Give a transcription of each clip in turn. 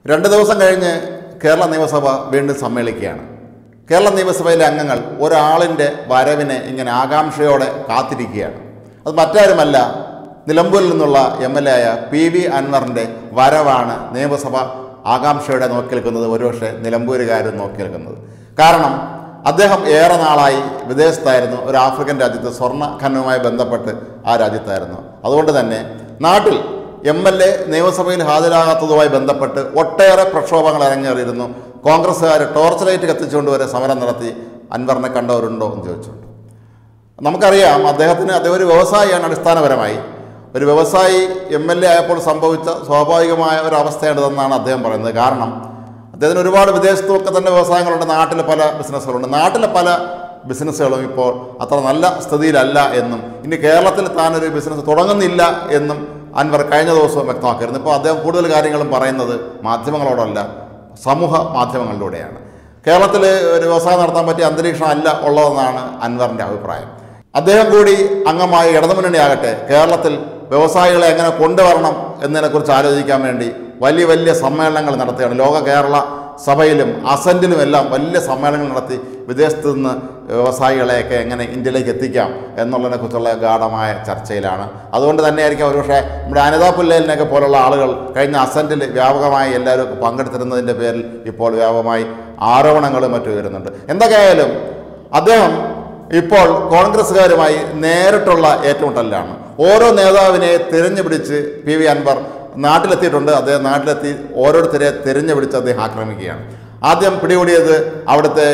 രണ്ട് ദിവസം കഴിഞ്ഞ് കേരള നിയമസഭ വീണ്ടും സമ്മേളിക്കുകയാണ് കേരള നിയമസഭയിലെ അംഗങ്ങൾ ഒരാളിൻ്റെ വരവിനെ ഇങ്ങനെ ആകാംക്ഷയോടെ കാത്തിരിക്കുകയാണ് അത് മറ്റാരുമല്ല നിലമ്പൂരിൽ നിന്നുള്ള എം എൽ എ ആയ പി വി അൻവറിൻ്റെ വരവാണ് നിയമസഭ ആകാംക്ഷയോടെ നോക്കി നിൽക്കുന്നത് ഒരുപക്ഷെ നിലമ്പൂരുകാരും നോക്കി നിൽക്കുന്നത് കാരണം അദ്ദേഹം ഏറെ നാളായി വിദേശത്തായിരുന്നു ഒരു ആഫ്രിക്കൻ രാജ്യത്ത് സ്വർണ്ണ ഖനനവുമായി ബന്ധപ്പെട്ട് ആ രാജ്യത്തായിരുന്നു അതുകൊണ്ട് തന്നെ നാട്ടിൽ എം എൽ എ നിയമസഭയിൽ ഹാജരാകാത്തതുമായി ബന്ധപ്പെട്ട് ഒട്ടേറെ പ്രക്ഷോഭങ്ങൾ അരങ്ങേറിയിരുന്നു കോൺഗ്രസ്സുകാർ ടോർച്ച് ലൈറ്റ് കത്തിച്ചുകൊണ്ട് വരെ സമരം നടത്തി അൻവറിനെ കണ്ടവരുണ്ടോ എന്ന് ചോദിച്ചുകൊണ്ട് നമുക്കറിയാം അദ്ദേഹത്തിന് അദ്ദേഹം ഒരു വ്യവസായിയാണ് അടിസ്ഥാനപരമായി ഒരു വ്യവസായി എം എൽ എ ആയപ്പോൾ സംഭവിച്ച സ്വാഭാവികമായ ഒരു അവസ്ഥയാണിതെന്നാണ് അദ്ദേഹം പറയുന്നത് കാരണം അദ്ദേഹത്തിന് ഒരുപാട് വിദേശത്തുമൊക്കെ തന്നെ വ്യവസായങ്ങളുണ്ട് നാട്ടിലെ പല ബിസിനസ്സുകളുണ്ട് നാട്ടിലെ പല ബിസിനസ്സുകളും ഇപ്പോൾ അത്ര നല്ല സ്ഥിതിയിലല്ല എന്നും ഇനി കേരളത്തിൽ താനൊരു ബിസിനസ് തുടങ്ങുന്നില്ല എന്നും അൻവർ കഴിഞ്ഞ ദിവസവും വ്യക്തമാക്കിയിരുന്നു ഇപ്പോൾ അദ്ദേഹം കൂടുതൽ കാര്യങ്ങളും പറയുന്നത് മാധ്യമങ്ങളോടല്ല സമൂഹ മാധ്യമങ്ങളിലൂടെയാണ് കേരളത്തിൽ ഒരു വ്യവസായം നടത്താൻ പറ്റിയ അന്തരീക്ഷം അല്ല ഉള്ളതെന്നാണ് അൻവറിൻ്റെ അഭിപ്രായം അദ്ദേഹം കൂടി അംഗമായ ഇടതുമുന്നണിയാകട്ടെ കേരളത്തിൽ വ്യവസായികളെ എങ്ങനെ കൊണ്ടുവരണം എന്നതിനെക്കുറിച്ച് ആലോചിക്കാൻ വേണ്ടി വലിയ വലിയ സമ്മേളനങ്ങൾ നടത്തുകയാണ് ലോക കേരള സഭയിലും അസൻറ്റിലും എല്ലാം വലിയ സമ്മേളനങ്ങൾ നടത്തി വിദേശത്ത് നിന്ന് വ്യവസായികളെയൊക്കെ എങ്ങനെ ഇന്ത്യയിലേക്ക് എത്തിക്കാം എന്നുള്ളതിനെക്കുറിച്ചുള്ള ഗാഠമായ ചർച്ചയിലാണ് അതുകൊണ്ട് തന്നെയായിരിക്കും ഒരുപക്ഷെ നമ്മുടെ അനിതാ പുല്ലേലിനെയൊക്കെ പോലുള്ള ആളുകൾ കഴിഞ്ഞ അസൻറ്റിൽ വ്യാപകമായി എല്ലാവരും പങ്കെടുത്തിരുന്നതിൻ്റെ പേരിൽ ഇപ്പോൾ വ്യാപകമായി ആരോപണങ്ങളും മറ്റും വരുന്നുണ്ട് എന്തൊക്കെയായാലും അദ്ദേഹം ഇപ്പോൾ കോൺഗ്രസ്സുകാരുമായി നേരിട്ടുള്ള ഏറ്റുമുട്ടലിലാണ് ഓരോ നേതാവിനെ തിരഞ്ഞുപിടിച്ച് പി വി അൻവർ നാട്ടിലെത്തിയിട്ടുണ്ട് അദ്ദേഹം നാട്ടിലെത്തി ഓരോരുത്തരെ തിരഞ്ഞുപിടിച്ച് അദ്ദേഹം ആക്രമിക്കുകയാണ് ആദ്യം പിടികൂടിയത് അവിടുത്തെ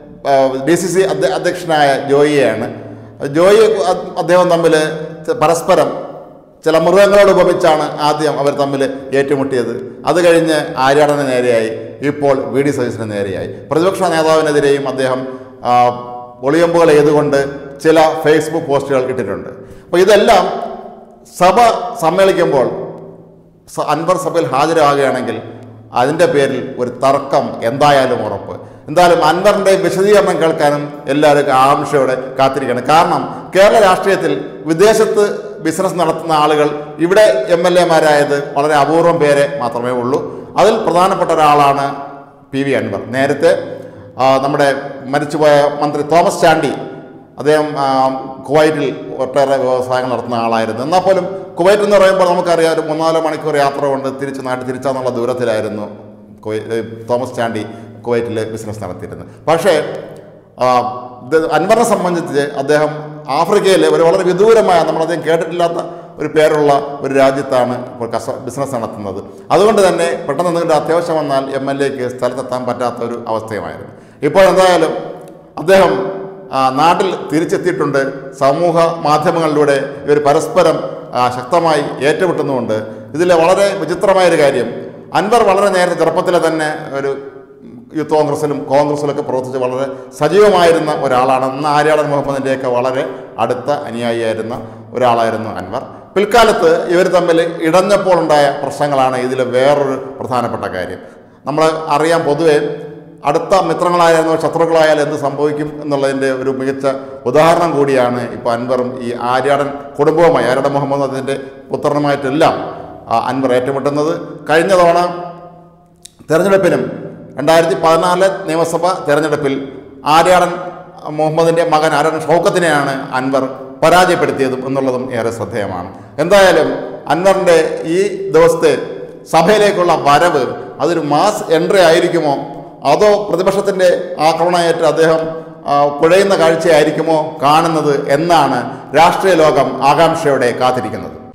ഡി സി സി അധ്യക്ഷനായ ജോയിയെയാണ് ജോയി അ- അദ്ദേഹം തമ്മിൽ പരസ്പരം ചില മൃഗങ്ങളോട് ഉപമിച്ചാണ് ആദ്യം അവർ തമ്മിൽ ഏറ്റുമുട്ടിയത് അത് കഴിഞ്ഞ് ആര്യാടന് നേരെയായി ഇപ്പോൾ വി ഡി സതീശന് നേരെയായി പ്രതിപക്ഷ നേതാവിനെതിരെയും അദ്ദേഹം ആ, ഒളിയമ്പുകൾ ചെയ്തുകൊണ്ട് ചില ഫേസ്ബുക്ക് പോസ്റ്റുകൾ ഇട്ടിട്ടുണ്ട് അപ്പോൾ ഇതെല്ലാം സഭ സമ്മേളിക്കുമ്പോൾ സ- അൻവർ സഭയിൽ ഹാജരാകുകയാണെങ്കിൽ അതിൻ്റെ പേരിൽ ഒരു തർക്കം എന്തായാലും ഉറപ്പ് എന്തായാലും അൻവറിൻ്റെ വിശദീകരണം കേൾക്കാനും എല്ലാവരും ആകാംക്ഷയോടെ കാത്തിരിക്കണം കാരണം കേരള രാഷ്ട്രീയത്തിൽ വിദേശത്ത് ബിസിനസ് നടത്തുന്ന ആളുകൾ ഇവിടെ എം എൽ എമാരായത് വളരെ അപൂർവം പേരെ മാത്രമേ ഉള്ളൂ അതിൽ പ്രധാനപ്പെട്ട ഒരാളാണ് പി വി അൻവർ നേരത്തെ ആ, നമ്മുടെ മരിച്ചുപോയ മന്ത്രി തോമസ് ചാണ്ടി അദ്ദേഹം ആ, കുവൈറ്റിൽ ഒട്ടേറെ വ്യവസായങ്ങൾ നടത്തുന്ന ആളായിരുന്നു എന്നാൽ പോലും കുവൈറ്റ് എന്ന് പറയുമ്പോൾ നമുക്കറിയാം ഒരു മൂന്നാലോ മണിക്കൂർ യാത്ര കൊണ്ട് തിരിച്ച് നാട്ടിൽ തിരിച്ചാന്നുള്ള ദൂരത്തിലായിരുന്നു കുവൈ- ഏ, തോമസ് ചാണ്ടി കുവൈറ്റിൽ ബിസിനസ് നടത്തിയിരുന്നത് പക്ഷേ ആ, ഇത് അൻവറിനെ സംബന്ധിച്ച് അദ്ദേഹം ആഫ്രിക്കയിലെ ഒരു വളരെ വിദൂരമായ നമ്മളധികം കേട്ടിട്ടില്ലാത്ത ഒരു പേരുള്ള ഒരു രാജ്യത്താണ് ഇപ്പോൾ കസ ബിസിനസ് നടത്തുന്നത് അതുകൊണ്ട് തന്നെ പെട്ടെന്ന് എന്തെങ്കിലും അത്യാവശ്യം വന്നാൽ എം എൽ എക്ക് സ്ഥലത്തെത്താൻ പറ്റാത്ത ഒരു അവസ്ഥയുമായിരുന്നു ഇപ്പോൾ എന്തായാലും അദ്ദേഹം ആ, നാട്ടിൽ തിരിച്ചെത്തിയിട്ടുണ്ട് സമൂഹ മാധ്യമങ്ങളിലൂടെ ഇവർ പരസ്പരം ആ, ശക്തമായി ഏറ്റുമുട്ടുന്നുമുണ്ട് ഇതിലെ വളരെ വിചിത്രമായൊരു കാര്യം അൻവർ വളരെ നേരത്തെ ചെറുപ്പത്തിലെ തന്നെ ഒരു യൂത്ത് കോൺഗ്രസിലും കോൺഗ്രസിലൊക്കെ പ്രവർത്തിച്ച് വളരെ സജീവമായിരുന്ന ഒരാളാണ് അന്ന് ആര്യാടൻ മുഹമ്മദിൻ്റെയൊക്കെ വളരെ അടുത്ത അനുയായിയായിരുന്ന ഒരാളായിരുന്നു അൻവർ പിൽക്കാലത്ത് ഇവർ തമ്മിൽ ഇടഞ്ഞപ്പോൾ ഉണ്ടായ പ്രശ്നങ്ങളാണ് ഇതിലെ വേറൊരു പ്രധാനപ്പെട്ട കാര്യം നമ്മൾ അറിയാം പൊതുവെ അടുത്ത മിത്രങ്ങളായാലും ശത്രുക്കളായാലും എന്ത് സംഭവിക്കും എന്നുള്ളതിൻ്റെ ഒരു മികച്ച ഉദാഹരണം കൂടിയാണ് ഇപ്പോൾ അൻവറും ഈ ആര്യാടൻ കുടുംബവുമായി ആര്യാടൻ മുഹമ്മദ് അതിൻ്റെ പുത്രനുമായിട്ടെല്ലാം ആ, അൻവർ ഏറ്റുമുട്ടുന്നത് കഴിഞ്ഞ തവണ തെരഞ്ഞെടുപ്പിനും രണ്ടായിരത്തി പതിനാല് നിയമസഭ തെരഞ്ഞെടുപ്പിൽ ആര്യാടൻ മുഹമ്മദിൻ്റെ മകൻ ആര്യാടൻ ഷൗക്കത്തിനെയാണ് അൻവർ പരാജയപ്പെടുത്തിയതും എന്നുള്ളതും ഏറെ ശ്രദ്ധേയമാണ് എന്തായാലും അൻവറിൻ്റെ ഈ ദിവസത്തെ സഭയിലേക്കുള്ള വരവ് അതൊരു മാസ് എൻട്രി ആയിരിക്കുമോ അതോ പ്രതിപക്ഷത്തിൻ്റെ ആക്രമണമേറ്റ് അദ്ദേഹം ആ, കുഴയുന്ന കാഴ്ചയായിരിക്കുമോ കാണുന്നത് എന്നാണ് രാഷ്ട്രീയ ലോകം ആകാംക്ഷയോടെ കാത്തിരിക്കുന്നത്